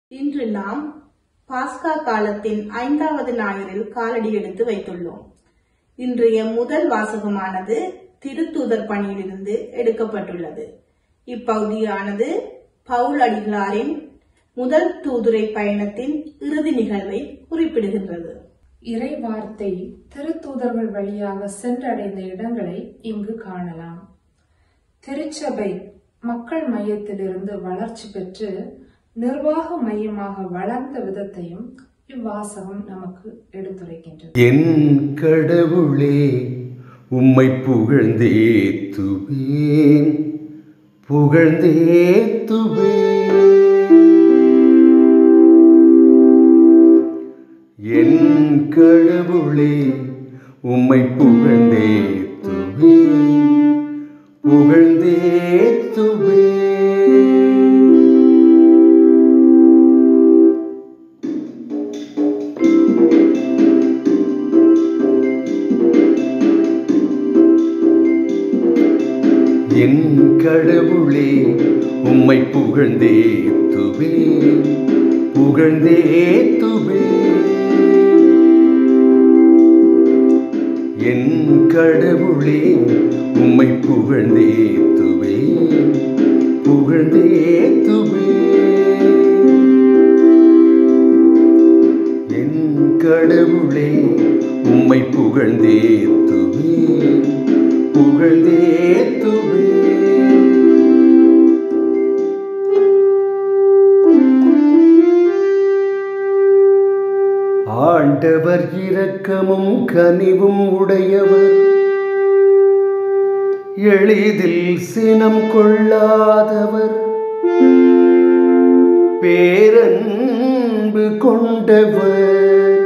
இன்று நாம் பாஸ்கா காலத்தின் ஐந்தாவது ஞாயிறில் காலடி எடுத்து வைத்துள்ளோம் இன்றைய முதல் வாசகமானது திருத்தூதர் பணியிலிருந்து எடுக்கப்பட்டுள்ளது இப்பகுதியானது பவுல் அடிகளாரின் முதல் தூதுரை பயணத்தின் இறுதி நிகழ்வை குறிப்பிடுகின்றது இறை வார்த்தை திருத்தூதர்கள் வழியாக சென்றடைந்த இடங்களை இங்கு காணலாம் திருச்சபை மக்கள் மையத்திலிருந்து வளர்ச்சி பெற்று நிர்வாக மையமாக வளர்ந்த விதத்தையும் இவ்வாசகம் நமக்கு எடுத்துரைக்கின்றது என் கடவுளே உம்மை புகழ்ந்தேத்துவேன் புகழ்ந்தேத்துவேன் என் கடவுளே உம்மை புகழ்ந்தேத்துவேன் புகழ்ந்தேத்துவேன் என் கடவுளே உம்மை புகழ்ந்தேத்துவேன் புகழ்ந்தேத்துவேன் என் கடவுளே உம்மை புகழ்ந்தேத்துவேன் புகழ்ந்தேத்துவேன் என் கடவுளே உம்மை புகழ்ந்தேத்துவேன் புகழ்ந்தேத்துவேன் ஆண்டவர் இரக்கமும் கனிவும் உடையவர் எளிதில் சினம் கொள்ளாதவர் பேரன்பு கொண்டவர்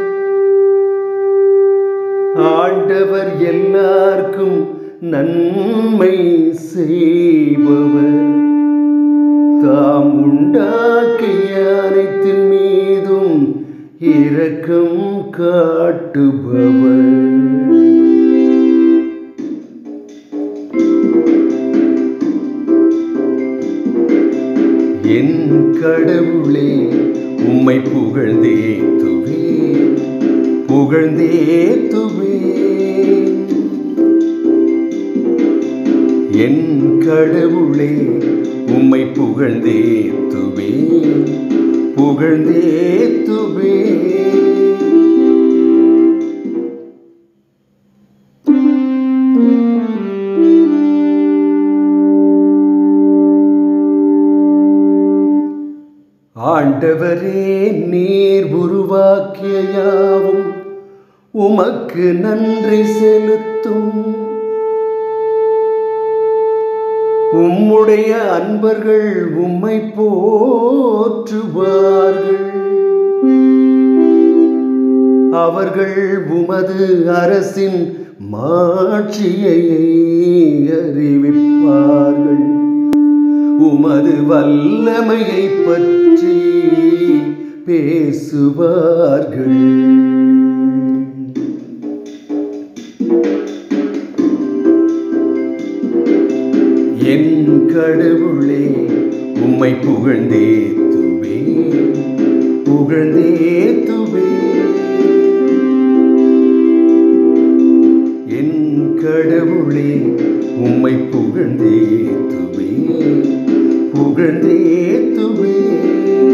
ஆண்டவர் எல்லாருக்கும் நன்மை செய்பவர் தாம் உண்டாக்கிய அனைத்தின் மீதும் இரக்கம் காட்டுபவர் என் கடவுளே உம்மை புகழ்ந்தேத்துவேன் புகழ்ந்தேத்துவேன் என் கடவுளே உம்மை புகழ்ந்தேத்துவேன் புகழ்ந்தேத்துவேன் ஆண்டவரே நீர் உருவாக்கிய யாவும் உமக்கு நன்றி செலுத்தும் உம்முடைய அன்பர்கள் உம்மை போற்றுவார்கள் அவர்கள் உமது அரசின் மாட்சியை அறிவிப்பார்கள் உமது வல்லமையை பற்றி பேசுவார்கள் என் கடவுளே உம்மை புகழ்ந்தேத்துவேன் புகழ்ந்தேத்துவேன் என் கடவுளே உம்மை புகழ்ந்தேத்துவேன் புகழ்ந்தேத்துவேன்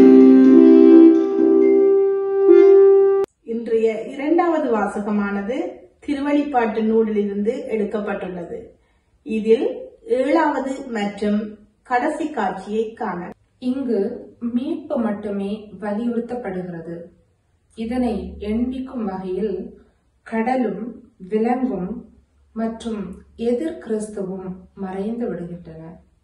இன்றைய இரண்டாவது வாசகமானது திருவழிப்பாட்டு நூலிலிருந்து எடுக்கப்பட்டுள்ளது இதில் ஏழாவது மற்றும் கடைசி காட்சியை காண இங்கு மீட்பு மட்டுமே வலியுறுத்தப்படுகிறது இதனை எண்பிக்கும் வகையில் கடலும் விலங்கும் மற்றும் எதிர் கிறிஸ்துவும் மறைந்து விடுகின்றன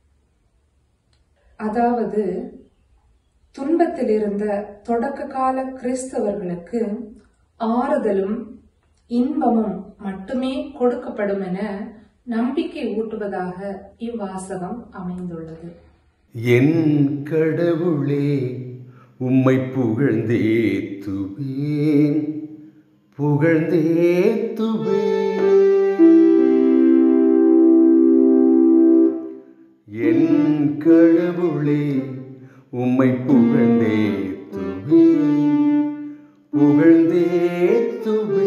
அதாவது துன்பத்தில் இருந்த தொடக்க கால கிறிஸ்தவர்களுக்கு ஆறுதலும் இன்பமும் மட்டுமே கொடுக்கப்படும் என நம்பிக்கை ஊட்டுவதாக இவ்வாசகம் அமைந்துள்ளது என் கடவுளே உம்மை புகழ்ந்தேத்துவேன் புகழ்ந்தேத்துவேன் என் கடவுளே உம்மை புகழ்ந்தேத்துவேன் புகழ்ந்தேத்துவே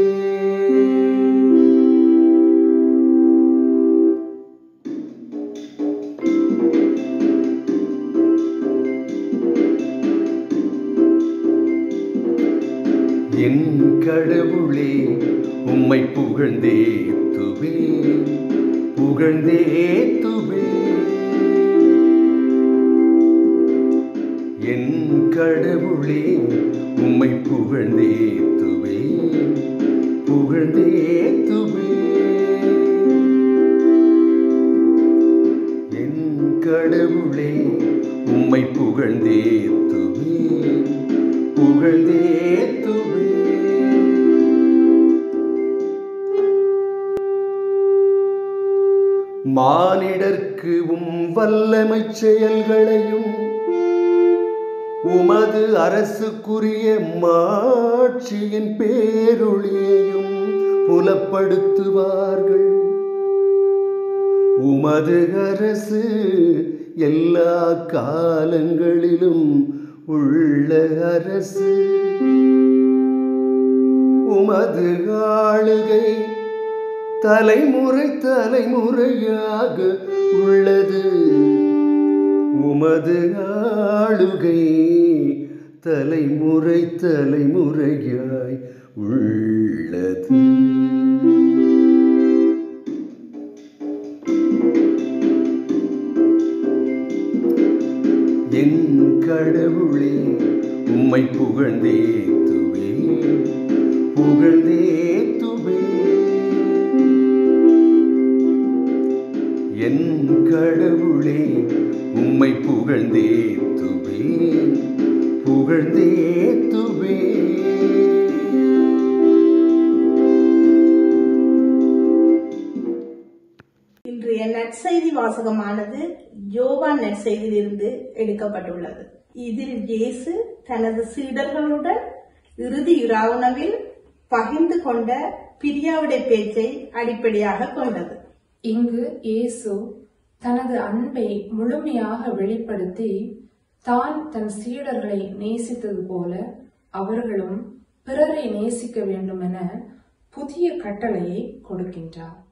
என் கடவுளே உம்மை புகழ்ந்தேத்துவே புகழ்ந்தேத்துவே என் கடவுளே உம்மை புகழ்ந்தேத்துவே புகழ்ந்தேத்துவே என் கடவுளே உம்மை புகழ்ந்தேத்துவே புகழ்ந்தேத்துவே மானிடர்க்கு உம் வல்லமைச் செயல்களையும் உமது அரசுக்குரிய மாட்சியின் பேரொளியையும் புலப்படுத்துவார்கள் உமது அரசு எல்லா காலங்களிலும் உள்ள அரசு உமது ஆளுகை தலைமுறை தலைமுறையாக உள்ளது உமது ஆளுகை தலைமுறை தலைமுறையாய் உள்ளது என் கடவுளே உம்மை புகழ்ந்தேத்துவே புகழ்ந்தேத்துவே என் கடவுளே உம்மை புகழ்ந்தேத்துவே புகழ்ந்தேத்துவே இன்றைய நற்செய்தி வாசகமானது யோவான் நற்செய்தியிலிருந்து எடுக்கப்பட்டுள்ளது இதில் இயேசு தனது சீடர்களுடன் இறுதி இராவுணவில் பகிர்ந்து கொண்ட பிரியாவுடைய பேச்சை அடிப்படையாக கொண்டது இங்கு இயேசு தனது அன்பை முழுமையாக வெளிப்படுத்தி தான் தன் சீடர்களை நேசித்தது போல அவர்களும் பிறரை நேசிக்க வேண்டும் என புதிய கட்டளையை கொடுக்கின்றார்